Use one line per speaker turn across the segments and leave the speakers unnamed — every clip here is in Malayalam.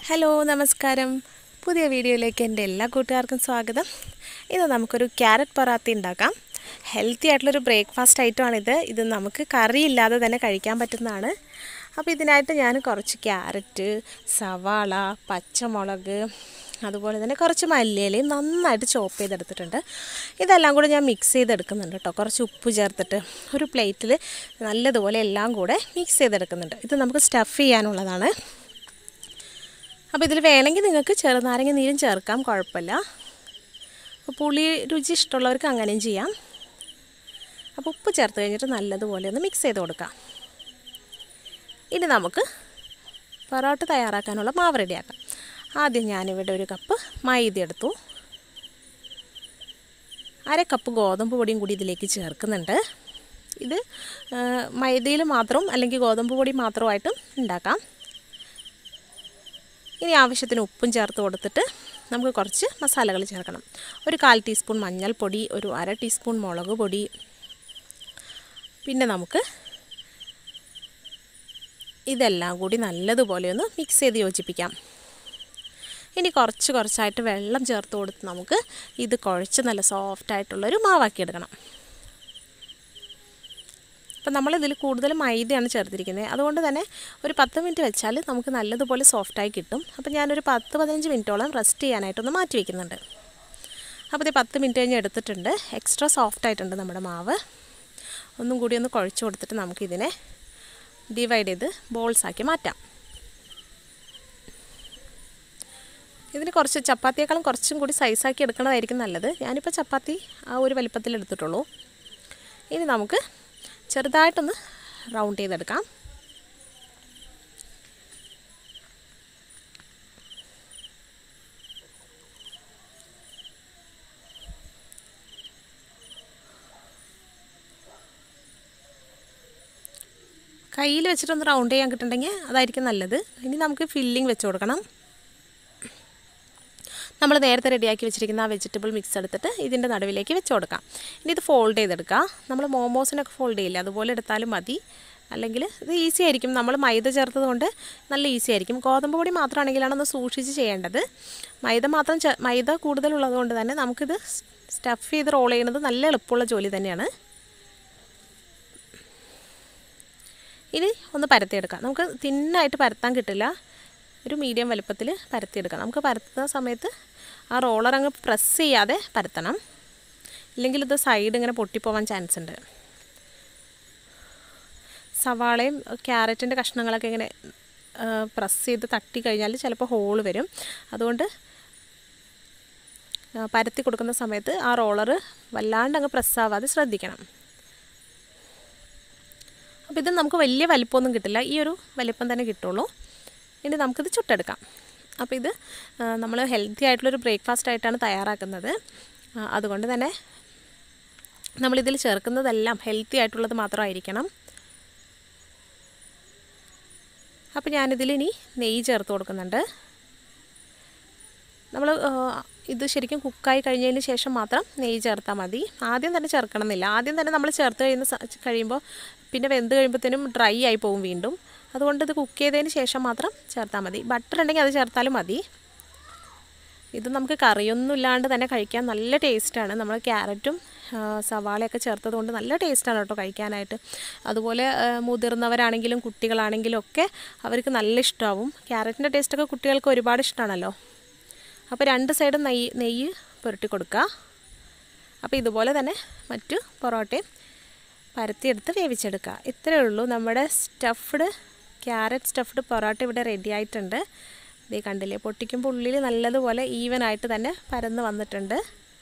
ഹലോ നമസ്കാരം പുതിയ വീഡിയോയിലേക്ക് എൻ്റെ എല്ലാ കൂട്ടുകാർക്കും സ്വാഗതം ഇത് നമുക്കൊരു ക്യാരറ്റ് പൊറാത്തി ഉണ്ടാക്കാം ഹെൽത്തി ആയിട്ടുള്ളൊരു ബ്രേക്ക്ഫാസ്റ്റ് ഐറ്റമാണിത് ഇത് നമുക്ക് കറിയില്ലാതെ തന്നെ കഴിക്കാൻ പറ്റുന്നതാണ് അപ്പോൾ ഇതിനായിട്ട് ഞാൻ കുറച്ച് ക്യാരറ്റ് സവാള പച്ചമുളക് അതുപോലെ തന്നെ കുറച്ച് മല്ലിയിലയും നന്നായിട്ട് ചോപ്പ് ചെയ്തെടുത്തിട്ടുണ്ട് ഇതെല്ലാം കൂടെ ഞാൻ മിക്സ് ചെയ്തെടുക്കുന്നുണ്ട് കേട്ടോ കുറച്ച് ഉപ്പ് ചേർത്തിട്ട് ഒരു പ്ലേറ്റിൽ നല്ലതുപോലെ എല്ലാം കൂടെ മിക്സ് ചെയ്തെടുക്കുന്നുണ്ട് ഇത് നമുക്ക് സ്റ്റഫ് ചെയ്യാനുള്ളതാണ് അപ്പോൾ ഇതിൽ വേണമെങ്കിൽ നിങ്ങൾക്ക് ചെറുനാരങ്ങ നീരും ചേർക്കാം കുഴപ്പമില്ല അപ്പോൾ പുളി രുചി ഇഷ്ടമുള്ളവർക്ക് അങ്ങനെയും ചെയ്യാം അപ്പോൾ ഉപ്പ് ചേർത്ത് കഴിഞ്ഞിട്ട് നല്ലതുപോലെ ഒന്ന് മിക്സ് ചെയ്ത് കൊടുക്കാം ഇനി നമുക്ക് പൊറോട്ട തയ്യാറാക്കാനുള്ള മാവ് റെഡിയാക്കാം ആദ്യം ഞാനിവിടെ ഒരു കപ്പ് മൈദ എടുത്തു അര കപ്പ് ഗോതമ്പ് പൊടിയും കൂടി ഇതിലേക്ക് ചേർക്കുന്നുണ്ട് ഇത് മൈദയിൽ മാത്രം അല്ലെങ്കിൽ ഗോതമ്പ് പൊടി മാത്രമായിട്ടും ഉണ്ടാക്കാം ഇനി ആവശ്യത്തിന് ഉപ്പും ചേർത്ത് കൊടുത്തിട്ട് നമുക്ക് കുറച്ച് മസാലകൾ ചേർക്കണം ഒരു കാൽ ടീസ്പൂൺ മഞ്ഞൾപ്പൊടി ഒരു അര ടീസ്പൂൺ മുളക് പൊടി പിന്നെ നമുക്ക് ഇതെല്ലാം കൂടി നല്ലതുപോലെ ഒന്ന് മിക്സ് ചെയ്ത് യോജിപ്പിക്കാം ഇനി കുറച്ച് കുറച്ചായിട്ട് വെള്ളം ചേർത്ത് കൊടുത്ത് നമുക്ക് ഇത് കുഴച്ച് നല്ല സോഫ്റ്റായിട്ടുള്ളൊരു മാവാക്കി എടുക്കണം അപ്പം നമ്മളിതിൽ കൂടുതൽ മൈദയാണ് ചേർത്തിരിക്കുന്നത് അതുകൊണ്ട് തന്നെ ഒരു പത്ത് മിനിറ്റ് വെച്ചാൽ നമുക്ക് നല്ലതുപോലെ സോഫ്റ്റായി കിട്ടും അപ്പം ഞാനൊരു പത്ത് പതിനഞ്ച് മിനിറ്റോളം റെസ്റ്റ് ചെയ്യാനായിട്ടൊന്ന് മാറ്റി വയ്ക്കുന്നുണ്ട് അപ്പോൾ ഇത് പത്ത് മിനിറ്റ് കഴിഞ്ഞ് എടുത്തിട്ടുണ്ട് എക്സ്ട്രാ സോഫ്റ്റ് ആയിട്ടുണ്ട് നമ്മുടെ മാവ് ഒന്നും കൂടി ഒന്ന് കുഴച്ച് കൊടുത്തിട്ട് നമുക്കിതിനെ ഡിവൈഡ് ചെയ്ത് ബോൾസാക്കി മാറ്റാം ഇതിന് കുറച്ച് ചപ്പാത്തിയേക്കാളും കുറച്ചും കൂടി സൈസാക്കി എടുക്കണതായിരിക്കും നല്ലത് ഞാനിപ്പോൾ ചപ്പാത്തി ആ ഒരു വലിപ്പത്തിൽ എടുത്തിട്ടുള്ളൂ ഇനി നമുക്ക് ചെറുതായിട്ടൊന്ന് റൗണ്ട് ചെയ്തെടുക്കാം കയ്യിൽ വെച്ചിട്ടൊന്ന് റൗണ്ട് ചെയ്യാൻ കിട്ടുന്നുണ്ടെങ്കിൽ അതായിരിക്കും നല്ലത് ഇനി നമുക്ക് ഫില്ലിംഗ് വെച്ച് കൊടുക്കണം നമ്മൾ നേരത്തെ റെഡിയാക്കി വെച്ചിരിക്കുന്ന ആ വെജിറ്റബിൾ മിക്സ് എടുത്തിട്ട് ഇതിൻ്റെ നടുവിലേക്ക് വെച്ച് കൊടുക്കാം ഇനി ഇത് ഫോൾഡ് ചെയ്തെടുക്കുക നമ്മൾ മോമോസിനൊക്കെ ഫോൾഡ് ചെയ്യില്ല അതുപോലെ എടുത്താലും മതി അല്ലെങ്കിൽ ഇത് ഈസി ആയിരിക്കും നമ്മൾ മൈദ ചേർത്തത് കൊണ്ട് നല്ല ഈസി ആയിരിക്കും ഗോതമ്പ് പൊടി മാത്രമാണെങ്കിലാണ് ഒന്ന് സൂക്ഷിച്ച് ചെയ്യേണ്ടത് മൈദ മാത്രം മൈദ കൂടുതലുള്ളത് കൊണ്ട് തന്നെ നമുക്കിത് സ്റ്റഫ് ചെയ്ത് റോൾ ചെയ്യുന്നത് നല്ല എളുപ്പമുള്ള ജോലി തന്നെയാണ് ഇനി ഒന്ന് പരത്തിയെടുക്കാം നമുക്ക് തിന്നായിട്ട് പരത്താൻ കിട്ടില്ല ഒരു മീഡിയം വലുപ്പത്തിൽ പരത്തിയെടുക്കാം നമുക്ക് പരത്തുന്ന സമയത്ത് ആ റോളർ അങ്ങ് പ്രസ് ചെയ്യാതെ പരത്തണം ഇല്ലെങ്കിൽ ഇത് സൈഡ് ഇങ്ങനെ പൊട്ടിപ്പോവാൻ ചാൻസ് ഉണ്ട് സവാളയും ക്യാരറ്റിൻ്റെ കഷ്ണങ്ങളൊക്കെ ഇങ്ങനെ പ്രസ് ചെയ്ത് തട്ടി കഴിഞ്ഞാൽ ചിലപ്പോൾ ഹോള് വരും അതുകൊണ്ട് പരത്തി കൊടുക്കുന്ന സമയത്ത് ആ റോളർ വല്ലാണ്ട് അങ്ങ് പ്രസ് ആവാതെ ശ്രദ്ധിക്കണം അപ്പോൾ ഇത് നമുക്ക് വലിയ വലിപ്പമൊന്നും കിട്ടില്ല ഈ ഒരു വലിപ്പം തന്നെ കിട്ടുള്ളൂ ഇനി നമുക്കിത് ചുട്ടെടുക്കാം അപ്പോൾ ഇത് നമ്മൾ ഹെൽത്തി ആയിട്ടുള്ളൊരു ബ്രേക്ക്ഫാസ്റ്റ് ആയിട്ടാണ് തയ്യാറാക്കുന്നത് അതുകൊണ്ട് തന്നെ നമ്മളിതിൽ ചേർക്കുന്നതെല്ലാം ഹെൽത്തി ആയിട്ടുള്ളത് മാത്രമായിരിക്കണം അപ്പോൾ ഞാനിതിൽ ഇനി നെയ്യ് ചേർത്ത് കൊടുക്കുന്നുണ്ട് നമ്മൾ ഇത് ശരിക്കും കുക്കായി കഴിഞ്ഞതിന് ശേഷം മാത്രം നെയ്യ് ചേർത്താൽ മതി ആദ്യം തന്നെ ചേർക്കണം എന്നില്ല ആദ്യം തന്നെ നമ്മൾ ചേർത്ത് കഴിയുന്ന കഴിയുമ്പോൾ പിന്നെ വെന്ത് കഴിയുമ്പോഴത്തേനും ഡ്രൈ ആയി പോകും വീണ്ടും അതുകൊണ്ട് ഇത് കുക്ക് ചെയ്തതിന് ശേഷം മാത്രം ചേർത്താൽ മതി ബട്ടർ ഉണ്ടെങ്കിൽ അത് ചേർത്താലും മതി ഇത് നമുക്ക് കറിയൊന്നും ഇല്ലാണ്ട് തന്നെ കഴിക്കാൻ നല്ല ടേസ്റ്റാണ് നമ്മൾ ക്യാരറ്റും സവാളയൊക്കെ ചേർത്തത് കൊണ്ട് നല്ല ടേസ്റ്റാണ് കേട്ടോ കഴിക്കാനായിട്ട് അതുപോലെ മുതിർന്നവരാണെങ്കിലും കുട്ടികളാണെങ്കിലും ഒക്കെ അവർക്ക് നല്ല ഇഷ്ടമാവും ക്യാരറ്റിൻ്റെ ടേസ്റ്റൊക്കെ കുട്ടികൾക്ക് ഒരുപാട് ഇഷ്ടമാണല്ലോ അപ്പോൾ രണ്ട് സൈഡും നെയ്യ് നെയ്യ് പുരട്ടി കൊടുക്കുക അപ്പോൾ ഇതുപോലെ തന്നെ മറ്റു പൊറോട്ടയും പരത്തിയെടുത്ത് വേവിച്ചെടുക്കുക ഇത്രയേ ഉള്ളൂ നമ്മുടെ സ്റ്റഫ്ഡ് ക്യാരറ്റ് സ്റ്റഫ്ഡ് പൊറോട്ട ഇവിടെ റെഡി ആയിട്ടുണ്ട് ഇതേ കണ്ടില്ലേ പൊട്ടിക്കുമ്പോൾ ഉള്ളിൽ നല്ലതുപോലെ ഈവൻ ആയിട്ട് തന്നെ പരന്ന് വന്നിട്ടുണ്ട്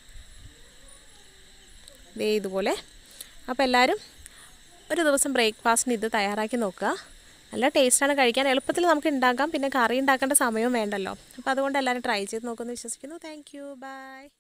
ദേ ഇതുപോലെ അപ്പോൾ എല്ലാവരും ഒരു ദിവസം ബ്രേക്ക്ഫാസ്റ്റിന് ഇത് തയ്യാറാക്കി നോക്കുക നല്ല ടേസ്റ്റാണ് കഴിക്കാൻ എളുപ്പത്തിൽ നമുക്ക് ഉണ്ടാക്കാം പിന്നെ കറി ഉണ്ടാക്കേണ്ട സമയവും വേണ്ടല്ലോ അപ്പോൾ അതുകൊണ്ട് എല്ലാവരും ട്രൈ ചെയ്ത് നോക്കുമെന്ന് വിശ്വസിക്കുന്നു താങ്ക് യു ബൈ